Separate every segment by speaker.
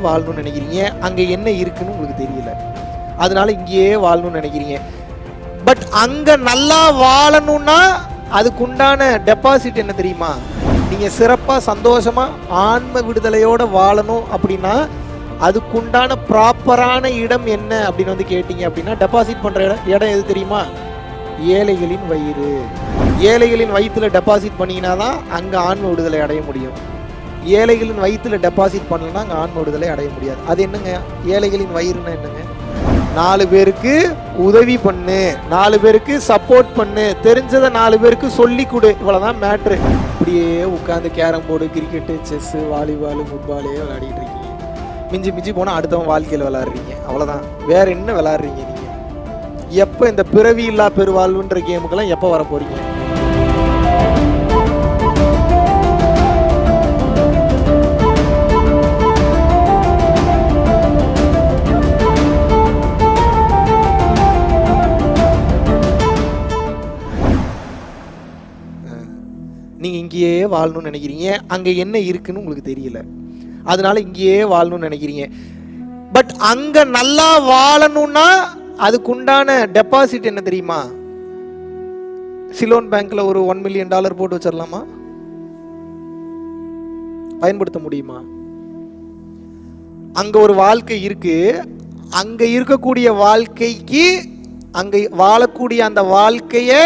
Speaker 1: வாழணும்னு நினைக்கிறீங்க அங்கே என்ன இருக்குன்னு உங்களுக்கு தெரியல அதனால இங்கேயே வாழணும்னு நினைக்கிறீங்க பட் அங்கே நல்லா வாழணும்னா அதுக்குண்டான டெபாசிட் என்ன தெரியுமா நீங்கள் சிறப்பாக சந்தோஷமாக ஆன்ம விடுதலையோட வாழணும் அப்படின்னா அதுக்குண்டான ப்ராப்பரான இடம் என்ன அப்படின்னு வந்து கேட்டிங்க அப்படின்னா டெபாசிட் பண்ணுற இடம் இடம் எது தெரியுமா ஏழைகளின் வயிறு ஏழைகளின் வயிற்றுல டெபாசிட் பண்ணிங்கன்னா தான் அங்கே ஆன்ம விடுதலை அடைய முடியும் ஏழைகளின் வயிற்றுல டெபாசிட் பண்ணலன்னா அங்கே ஆன்ம விடுதலை அடைய முடியாது அது என்னங்க ஏழைகளின் வயிறுன்னா என்னங்க நாலு பேருக்கு உதவி பண்ணு நாலு பேருக்கு சப்போர்ட் பண்ணு தெரிஞ்சதை நாலு பேருக்கு சொல்லி கொடு இவ்வளோதான் மேட்ரு இப்படியே உட்காந்து carrom board cricket chess volleyball ஃபுட்பாலே விளையாடிட்டு இருக்கீங்க மிஞ்சி மிஞ்சி போனால் அடுத்தவன் வாழ்க்கையில் விளாட்றீங்க அவ்வளோதான் வேற என்ன விளாட்றீங்க நீங்கள் எப்போ இந்த பிறவி இல்லா பெருவாழ்வுன்ற கேமுக்கெல்லாம் எப்போ வர போறீங்க நீங்கள் இங்கேயே வாழணும்னு நினைக்கிறீங்க அங்கே என்ன இருக்குன்னு உங்களுக்கு தெரியல அதனால இங்கேயே வாழணும்னு நினைக்கிறீங்க பட் அங்கே நல்லா வாழணும்னா அதுக்குண்டான டெபாசிட் என்ன தெரியுமா சிலோன் பேங்க்ல ஒரு ஒன் மில்லியன் டாலர் போட்டு வச்சிடலாமா பயன்படுத்த முடியுமா அங்க ஒரு வாழ்க்கை இருக்கு அங்க இருக்கக்கூடிய வாழ்க்கைக்கு அங்க வாழக்கூடிய அந்த வாழ்க்கைய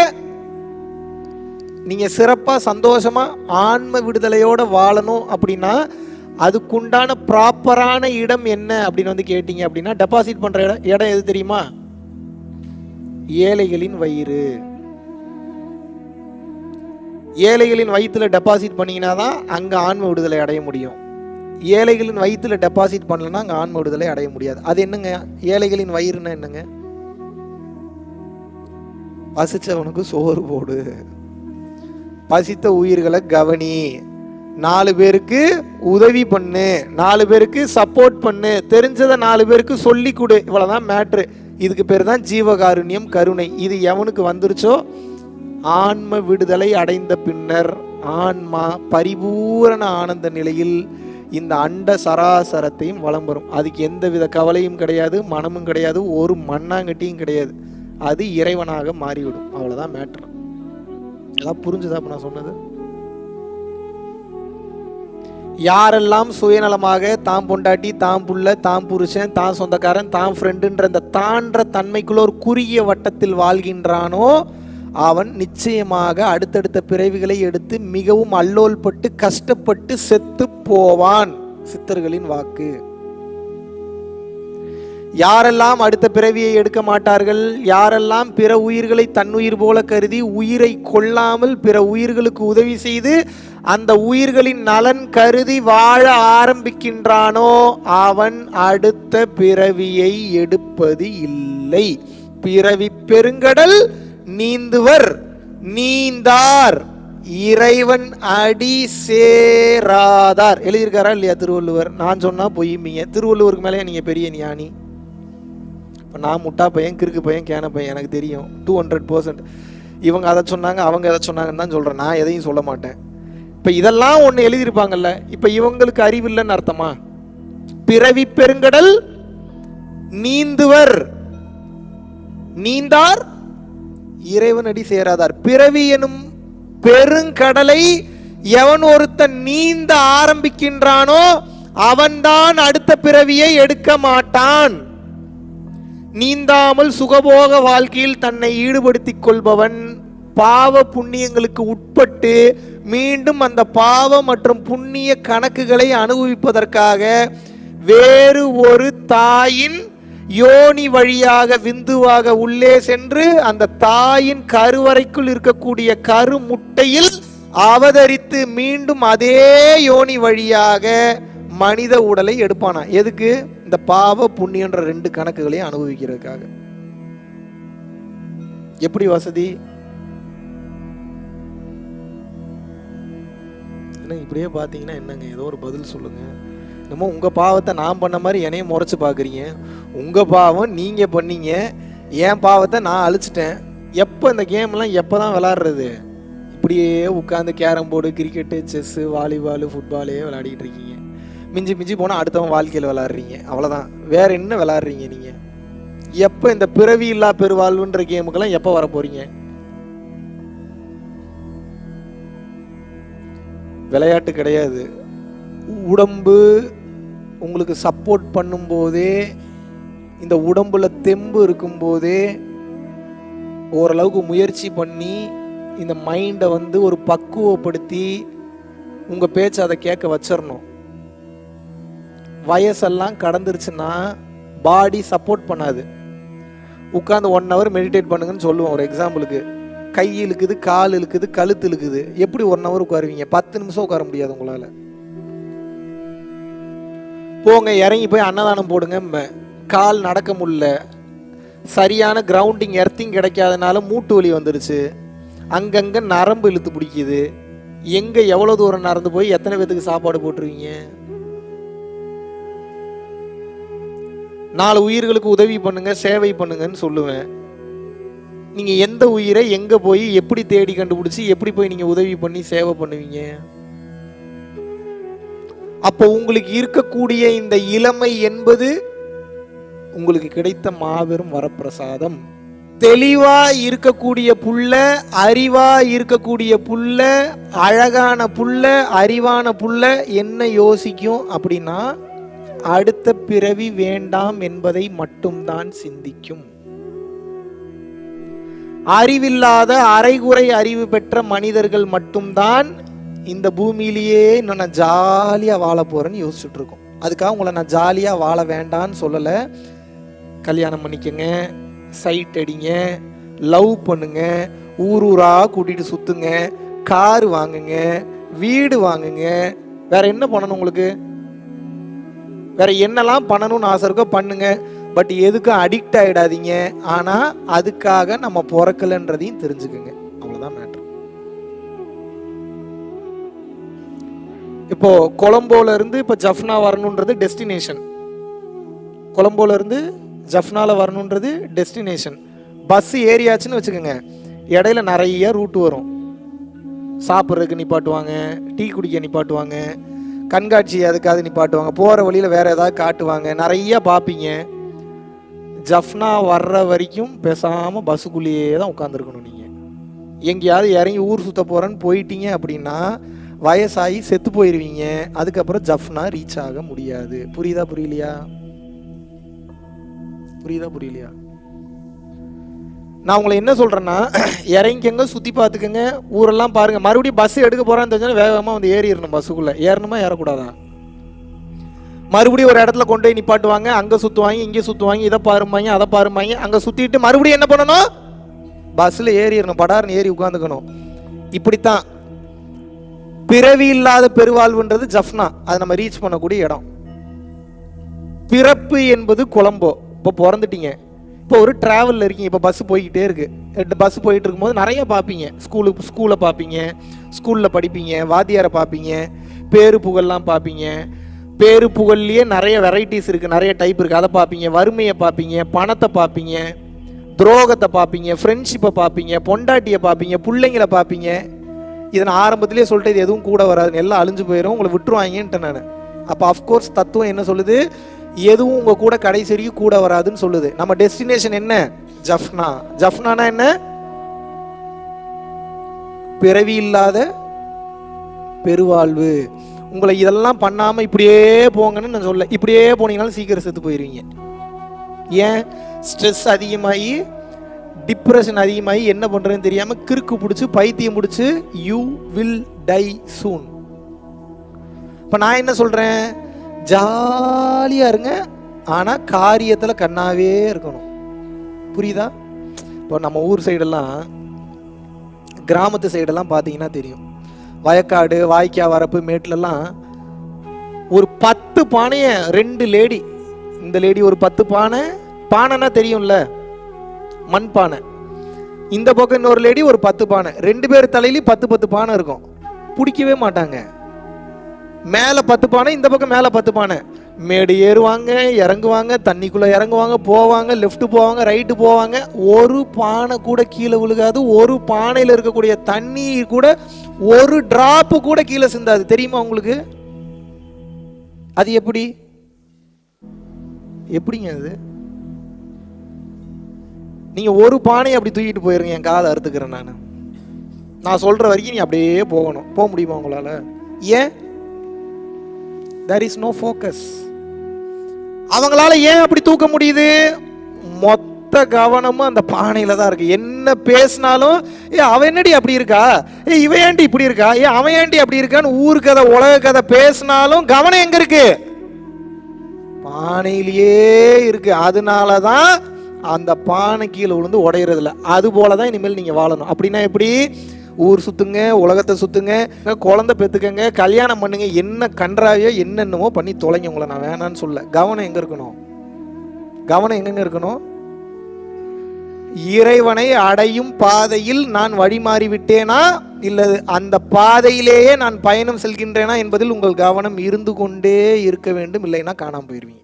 Speaker 1: நீங்க சிறப்பா சந்தோஷமா ஆன்ம விடுதலையோட வாழணும் அப்படின்னா அதுக்குண்டான ப்ராப்பரான இடம் என்ன அப்படின்னு வந்து கேட்டீங்க அப்படின்னா டெபாசிட் பண்ற இடம் இடம் எது தெரியுமா ஏழைகளின் வயிறு ஏழைகளின் வயிற்றுல டெபாசிட் பண்ணீங்கன்னா தான் அங்கே ஆன்ம விடுதலை அடைய முடியும் ஏழைகளின் வயிற்றுல டெபாசிட் பண்ணலன்னா அங்கே ஆன்ம விடுதலை அடைய முடியாது அது என்னங்க ஏழைகளின் வயிறுன்னா என்னங்க பசிச்சவனுக்கு சோறு போடு பசித்த உயிர்களை கவனி நாலு பேருக்கு உதவி பண்ணு நாலு பேருக்கு சப்போர்ட் பண்ணு தெரிஞ்சதை நாலு பேருக்கு சொல்லி கொடு இவ்வளவுதான் மேட்ரு இதுக்கு பேர் தான் ஜீவகாருண்யம் கருணை இது எவனுக்கு வந்துருச்சோ ஆன்ம விடுதலை அடைந்த பின்னர் ஆன்மா பரிபூரண ஆனந்த நிலையில் இந்த அண்ட சராசரத்தையும் வலம் வரும் அதுக்கு எந்த வித கவலையும் கிடையாது மனமும் கிடையாது ஒரு மண்ணாங்கட்டியும் கிடையாது அது இறைவனாக மாறிவிடும் அவ்வளவுதான் மேட்ரு எல்லாம் புரிஞ்சுதா அப்ப நான் சொன்னது யாரெல்லாம் சுயநலமாக தாம் பொண்டாட்டி தாம் புள்ள தாம் புருஷன் தான் சொந்தக்காரன் தாம் ஃப்ரெண்டுன்ற இந்த தான்ற தன்மைக்குள்ள ஒரு குறுகிய வட்டத்தில் வாழ்கின்றானோ அவன் நிச்சயமாக அடுத்தடுத்த பிறவிகளை எடுத்து மிகவும் அல்லோல்பட்டு கஷ்டப்பட்டு செத்து போவான் சித்தர்களின் வாக்கு யாரெல்லாம் அடுத்த பிறவியை எடுக்க மாட்டார்கள் யாரெல்லாம் பிற உயிர்களை தன்னுயிர் போல கருதி உயிரை கொல்லாமல் பிற உயிர்களுக்கு உதவி செய்து அந்த உயிர்களின் நலன் கருதி வாழ ஆரம்பிக்கின்றானோ அவன் அடுத்த பிறவியை எடுப்பது இல்லை பிறவி பெருங்கடல் நீந்துவர் நீந்தார் இறைவன் அடி சேராதார் எழுதியிருக்காரா இல்லையா திருவள்ளுவர் நான் சொன்னா பொய்யுமீங்க திருவள்ளுவருக்கு மேலே நீங்க பெரிய ஞானி இப்போ நான் முட்டா பையன் கிறுக்கு பையன் கேன பையன் எனக்கு தெரியும் டூ ஹண்ட்ரட் பர்சன்ட் இவங்க அதை சொன்னாங்க அவங்க எதை சொன்னாங்கன்னு தான் சொல்கிறேன் நான் எதையும் சொல்ல மாட்டேன் இப்போ இதெல்லாம் ஒன்று எழுதியிருப்பாங்கல்ல இப்போ இவங்களுக்கு அறிவில்லைன்னு அர்த்தமா பிறவி பெருங்கடல் நீந்துவர் நீந்தார் இறைவனடி சேராதார் பிறவி எனும் பெருங்கடலை எவன் ஒருத்தன் நீந்த ஆரம்பிக்கின்றானோ அவன்தான் அடுத்த பிறவியை எடுக்க மாட்டான் நீந்தாமல் சுகபோக வாழ்க்கையில் தன்னை ஈடுபடுத்திக் கொள்பவன் பாவ புண்ணியங்களுக்கு உட்பட்டு மீண்டும் அந்த பாவ மற்றும் புண்ணிய கணக்குகளை அனுபவிப்பதற்காக வேறு ஒரு தாயின் யோனி வழியாக விந்துவாக உள்ளே சென்று அந்த தாயின் கருவறைக்குள் இருக்கக்கூடிய கரு முட்டையில் அவதரித்து மீண்டும் அதே யோனி வழியாக மனித உடலை எடுப்பானா எதுக்கு இந்த பாவ புண்ணியன்ற ரெண்டு கணக்குகளையும் அனுபவிக்கிறதுக்காக எப்படி வசதி என்ன இப்படியே பார்த்தீங்கன்னா என்னங்க ஏதோ ஒரு பதில் சொல்லுங்க என்னமோ உங்கள் பாவத்தை நான் பண்ண மாதிரி என்னையும் முறைச்சு பார்க்குறீங்க உங்கள் பாவம் நீங்கள் பண்ணீங்க என் பாவத்தை நான் அழிச்சிட்டேன் எப்போ இந்த கேம்லாம் எப்போ தான் விளாட்றது இப்படியே உட்காந்து carrom board cricket chess volleyball ஃபுட்பாலே விளையாடிட்டு இருக்கீங்க மிஞ்சி மிஞ்சி போனால் அடுத்தவன் வாழ்க்கையில் விளாட்றீங்க அவ்வளோதான் வேற என்ன விளாட்றீங்க நீங்கள் எப்போ இந்த பிறவி இல்லா பெருவாழ்வுன்ற கேமுக்கெல்லாம் எப்போ வர போறீங்க விளையாட்டு கிடையாது உடம்பு உங்களுக்கு சப்போர்ட் பண்ணும்போதே இந்த உடம்புல தெம்பு இருக்கும்போதே ஓரளவுக்கு முயற்சி பண்ணி இந்த மைண்டை வந்து ஒரு பக்குவப்படுத்தி உங்கள் பேச்சை அதை கேட்க வச்சிடணும் வயசெல்லாம் கடந்துருச்சுன்னா பாடி சப்போர்ட் பண்ணாது உட்காந்து ஒன் ஹவர் மெடிடேட் பண்ணுங்கன்னு சொல்லுவோம் ஒரு எக்ஸாம்பிளுக்கு கை இழுக்குது கால் இழுக்குது கழுத்து இழுக்குது எப்படி ஒன் ஹவர் உட்காருவீங்க பத்து நிமிஷம் உட்கார முடியாது உங்களால் போங்க இறங்கி போய் அன்னதானம் போடுங்க ம- கால் நடக்க முடியல சரியான கிரவுண்டிங் எர்த்திங் கிடைக்காதனால மூட்டு வலி வந்துருச்சு அங்கங்க நரம்பு இழுத்து பிடிக்குது எங்க எவ்வளவு தூரம் நடந்து போய் எத்தனை பேத்துக்கு சாப்பாடு போட்டுருவீங்க நாலு உயிர்களுக்கு உதவி பண்ணுங்க சேவை பண்ணுங்கன்னு சொல்லுவேன் நீங்க எந்த உயிரை எங்க போய் எப்படி தேடி கண்டுபிடிச்சி எப்படி போய் நீங்க உதவி பண்ணி சேவை பண்ணுவீங்க அப்போ உங்களுக்கு இருக்கக்கூடிய இந்த இளமை என்பது உங்களுக்கு கிடைத்த மாபெரும் வரப்பிரசாதம் தெளிவா இருக்கக்கூடிய புல்ல அறிவா இருக்கக்கூடிய புல்ல அழகான புல்ல அறிவான புல்ல என்ன யோசிக்கும் அப்படின்னா அடுத்த பிறவி வேண்டாம் என்பதை மட்டும்தான் சிந்திக்கும் அறிவில்லாத அரைகுறை அறிவு பெற்ற மனிதர்கள் மட்டும்தான் இந்த பூமியிலேயே இன்னும் நான் ஜாலியாக வாழ போறேன்னு யோசிச்சுட்டு இருக்கோம் அதுக்காக உங்களை நான் ஜாலியாக வாழ வேண்டான்னு சொல்லலை கல்யாணம் பண்ணிக்கங்க சைட் அடிங்க லவ் பண்ணுங்க ஊர் ஊரா கூட்டிட்டு சுத்துங்க கார் வாங்குங்க வீடு வாங்குங்க வேற என்ன பண்ணணும் உங்களுக்கு வேற என்னெல்லாம் பண்ணணும்னு ஆசை இருக்கோ பண்ணுங்க பட் எதுக்கும் அடிக்ட் ஆயிடாதீங்க ஆனா அதுக்காக நம்ம பிறக்கலன்றதையும் தெரிஞ்சுக்குங்க அவ்வளவுதான் மேட்ரு இப்போ கொலம்போல இருந்து இப்போ ஜஃப்னா வரணுன்றது டெஸ்டினேஷன் கொலம்போல இருந்து ஜஃப்னால வரணுன்றது டெஸ்டினேஷன் பஸ் ஏறியாச்சுன்னு வச்சுக்கோங்க இடையில நிறைய ரூட் வரும் சாப்பிட்றதுக்கு நிப்பாட்டுவாங்க டீ குடிக்க நிப்பாட்டுவாங்க கண்காட்சி அதுக்காவது நிப்பாட்டுவாங்க போகிற வழியில் வேற ஏதாவது காட்டுவாங்க நிறைய பார்ப்பீங்க ஜஃப்னா வர்ற வரைக்கும் பேசாமல் பஸ்ஸுக்குள்ளேயே தான் உட்காந்துருக்கணும் நீங்கள் எங்கேயாவது இறங்கி ஊர் சுத்த போகிறேன்னு போயிட்டீங்க அப்படின்னா வயசாகி செத்து போயிடுவீங்க அதுக்கப்புறம் ஜஃப்னா ரீச் ஆக முடியாது புரியுதா புரியலையா புரியுதா புரியலையா நான் உங்களை என்ன சொல்றேன்னா இறங்கிக்கங்க சுத்தி பார்த்துக்கங்க ஊரெல்லாம் பாருங்க மறுபடியும் பஸ் எடுக்க போறான்னு தெரிஞ்சா வேகமா வந்து ஏறிடணும் பஸ்ஸுக்குள்ள ஏறணுமா ஏறக்கூடாதா மறுபடியும் ஒரு இடத்துல கொண்டு போய் நிப்பாட்டுவாங்க அங்க சுத்துவாங்க இங்க சுத்துவாங்க இதை பாருமாங்க அதை பாருமாங்க அங்க சுத்திட்டு மறுபடியும் என்ன பண்ணணும் பஸ்ல ஏறிடணும் படார்னு ஏறி உட்காந்துக்கணும் இப்படித்தான் பிறவி இல்லாத பெருவாழ்வுன்றது ஜஃப்னா அது நம்ம ரீச் பண்ணக்கூடிய இடம் பிறப்பு என்பது கொலம்போ இப்போ பிறந்துட்டீங்க இப்போ ஒரு டிராவலில் இருக்கீங்க இப்போ பஸ் போய்கிட்டே இருக்கு பஸ் போயிட்டு இருக்கும்போது நிறைய பார்ப்பீங்க ஸ்கூலுக்கு ஸ்கூலை பார்ப்பீங்க ஸ்கூலில் படிப்பீங்க வாத்தியாரை பார்ப்பீங்க பேரு புகழ்லாம் பார்ப்பீங்க பேரு புகழ்லேயே நிறைய வெரைட்டிஸ் இருக்குது நிறைய டைப் இருக்குது அதை பார்ப்பீங்க வறுமையை பார்ப்பீங்க பணத்தை பார்ப்பீங்க துரோகத்தை பார்ப்பீங்க ஃப்ரெண்ட்ஷிப்பை பார்ப்பீங்க பொண்டாட்டியை பார்ப்பீங்க பிள்ளைங்களை பார்ப்பீங்க இதை நான் ஆரம்பத்திலே சொல்லிட்டு இது எதுவும் கூட வராது எல்லாம் அழிஞ்சு போயிடும் உங்களை விட்டுருவாங்கன்ட்டு நான் அப்போ அஃப்கோர்ஸ் தத்துவம் என்ன சொல்லுது எதுவும் உங்க கூட கடைசி வரைக்கும் கூட வராதுன்னு சொல்லுது நம்ம டெஸ்டினேஷன் என்ன ஜஃப்னா ஜஃப்னானா என்ன பிறவி இல்லாத பெருவாழ்வு உங்களை இதெல்லாம் பண்ணாம இப்படியே போங்கன்னு நான் சொல்ல இப்படியே போனீங்கனாலும் சீக்கிரம் செத்து போயிருவீங்க ஏன் ஸ்ட்ரெஸ் அதிகமாகி டிப்ரெஷன் அதிகமாகி என்ன பண்றதுன்னு தெரியாம கிறுக்கு பிடிச்சி பைத்தியம் பிடிச்சி யூ வில் டை சூன் இப்போ நான் என்ன சொல்றேன் ஜாலியா இருங்க ஆனா காரியத்துல கண்ணாவே இருக்கணும் புரியுதா இப்போ நம்ம ஊர் சைடெல்லாம் கிராமத்து சைடெல்லாம் பார்த்தீங்கன்னா தெரியும் வயக்காடு வாய்க்கா வரப்பு மேட்லலாம் ஒரு பத்து பானையை ரெண்டு லேடி இந்த லேடி ஒரு பத்து பானை பானைனா தெரியும்ல மண் பானை இந்த பக்கம் இன்னொரு லேடி ஒரு பத்து பானை ரெண்டு பேர் தலையிலையும் பத்து பத்து பானை இருக்கும் பிடிக்கவே மாட்டாங்க மேலே பத்து பானை இந்த பக்கம் மேலே பத்து பானை மேடு ஏறுவாங்க இறங்குவாங்க தண்ணிக்குள்ளே இறங்குவாங்க போவாங்க லெஃப்ட் போவாங்க ரைட்டு போவாங்க ஒரு பானை கூட கீழே விழுகாது ஒரு பானையில் இருக்கக்கூடிய தண்ணி கூட ஒரு டிராப்பு கூட கீழே சிந்தாது தெரியுமா உங்களுக்கு அது எப்படி எப்படிங்க அது நீங்க ஒரு பானையை அப்படி தூக்கிட்டு போயிருங்க என் காலை அறுத்துக்கிறேன் நான் நான் சொல்ற வரைக்கும் நீ அப்படியே போகணும் போக முடியுமா உங்களால ஏன் there இஸ் நோ ஃபோக்கஸ் அவங்களால ஏன் அப்படி தூக்க முடியுது மொத்த கவனமும் அந்த பானையில தான் இருக்கு என்ன பேசினாலும் ஏ அவன் என்னடி அப்படி இருக்கா ஏ இவன் ஏன்டி இப்படி இருக்கா ஏ அவன் ஏன்டி அப்படி இருக்கான்னு ஊர் கதை உலக கதை பேசினாலும் கவனம் எங்க இருக்கு பானையிலேயே இருக்கு அதனால தான் அந்த பானை கீழே விழுந்து உடையறதில்ல அது போல தான் இனிமேல் நீங்க வாழணும் அப்படின்னா எப்படி ஊர் சுத்துங்க உலகத்தை சுத்துங்க குழந்தை பெத்துக்கங்க கல்யாணம் பண்ணுங்க என்ன கன்றாவியோ என்னென்னமோ பண்ணி தொலைங்க உங்களை நான் வேணான்னு சொல்ல கவனம் எங்க இருக்கணும் கவனம் எங்கெங்க இருக்கணும் இறைவனை அடையும் பாதையில் நான் வழி மாறி விட்டேனா இல்ல அந்த பாதையிலேயே நான் பயணம் செல்கின்றேனா என்பதில் உங்கள் கவனம் இருந்து கொண்டே இருக்க வேண்டும் இல்லைன்னா காணாம போயிருவீங்க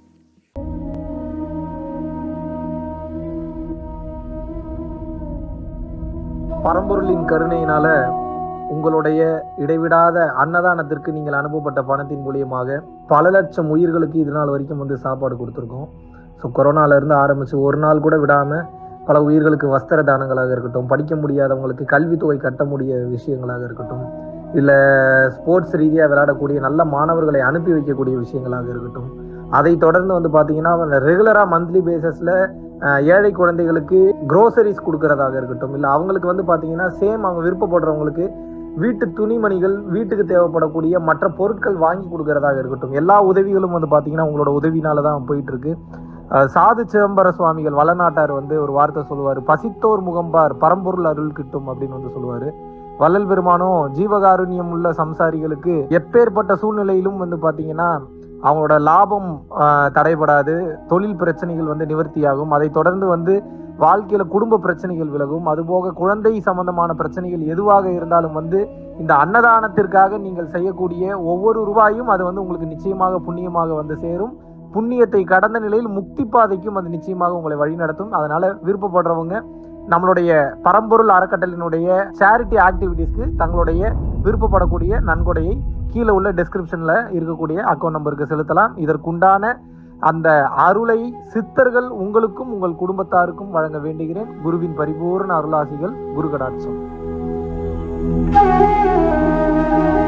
Speaker 2: பரம்பொருளின் கருணையினால உங்களுடைய இடைவிடாத அன்னதானத்திற்கு நீங்கள் அனுப்பப்பட்ட பணத்தின் மூலியமாக பல லட்சம் உயிர்களுக்கு இது நாள் வரைக்கும் வந்து சாப்பாடு கொடுத்துருக்கோம் ஸோ கொரோனால இருந்து ஆரம்பிச்சு ஒரு நாள் கூட விடாம பல உயிர்களுக்கு வஸ்திர தானங்களாக இருக்கட்டும் படிக்க முடியாதவங்களுக்கு கல்வித்தொகை கட்ட முடிய விஷயங்களாக இருக்கட்டும் இல்லை ஸ்போர்ட்ஸ் ரீதியாக விளையாடக்கூடிய நல்ல மாணவர்களை அனுப்பி வைக்கக்கூடிய விஷயங்களாக இருக்கட்டும் அதை தொடர்ந்து வந்து பார்த்தீங்கன்னா ரெகுலராக மந்த்லி பேசிஸில் ஏழை குழந்தைகளுக்கு க்ரோசரிஸ் கொடுக்கறதாக இருக்கட்டும் இல்லை அவங்களுக்கு வந்து பார்த்தீங்கன்னா சேம் அவங்க விருப்பப்படுறவங்களுக்கு வீட்டு துணிமணிகள் வீட்டுக்கு தேவைப்படக்கூடிய மற்ற பொருட்கள் வாங்கி கொடுக்கறதாக இருக்கட்டும் எல்லா உதவிகளும் வந்து பார்த்தீங்கன்னா உங்களோட உதவினால தான் போயிட்டு இருக்கு அஹ் சாது சிதம்பர சுவாமிகள் வளநாட்டார் வந்து ஒரு வார்த்தை சொல்லுவார் பசித்தோர் முகம்பார் பரம்பொருள் அருள் கிட்டும் அப்படின்னு வந்து சொல்லுவாரு வள்ளல் பெருமானும் ஜீவகாருண்யம் உள்ள சம்சாரிகளுக்கு எப்பேற்பட்ட சூழ்நிலையிலும் வந்து பார்த்தீங்கன்னா அவங்களோட லாபம் ஆஹ், தடைபடாது தொழில் பிரச்சனைகள் வந்து நிவர்த்தியாகும் அதை தொடர்ந்து வந்து வாழ்க்கையில குடும்ப பிரச்சனைகள் விலகும் அதுபோக குழந்தை சம்பந்தமான பிரச்சனைகள் எதுவாக இருந்தாலும் வந்து இந்த அன்னதானத்திற்காக நீங்கள் செய்யக்கூடிய ஒவ்வொரு ரூபாயும் அது வந்து உங்களுக்கு நிச்சயமாக புண்ணியமாக வந்து சேரும் புண்ணியத்தை கடந்த நிலையில் முக்தி பாதைக்கும் அது நிச்சயமாக உங்களை வழிநடத்தும் அதனால விருப்பப்படுறவங்க நம்மளுடைய பரம்பொருள் அறக்கட்டளினுடைய சேரிட்டி ஆக்டிவிட்டீஸ்க்கு தங்களுடைய விருப்பப்படக்கூடிய நன்கொடையை கீழே உள்ள டெஸ்கிரிப்ஷன்ல இருக்கக்கூடிய அக்கௌண்ட் நம்பருக்கு செலுத்தலாம் இதற்குண்டான அந்த அருளை சித்தர்கள் உங்களுக்கும் உங்கள் குடும்பத்தாருக்கும் வழங்க வேண்டுகிறேன் குருவின் பரிபூர்ண அருளாசிகள் குரு கடாட்சம்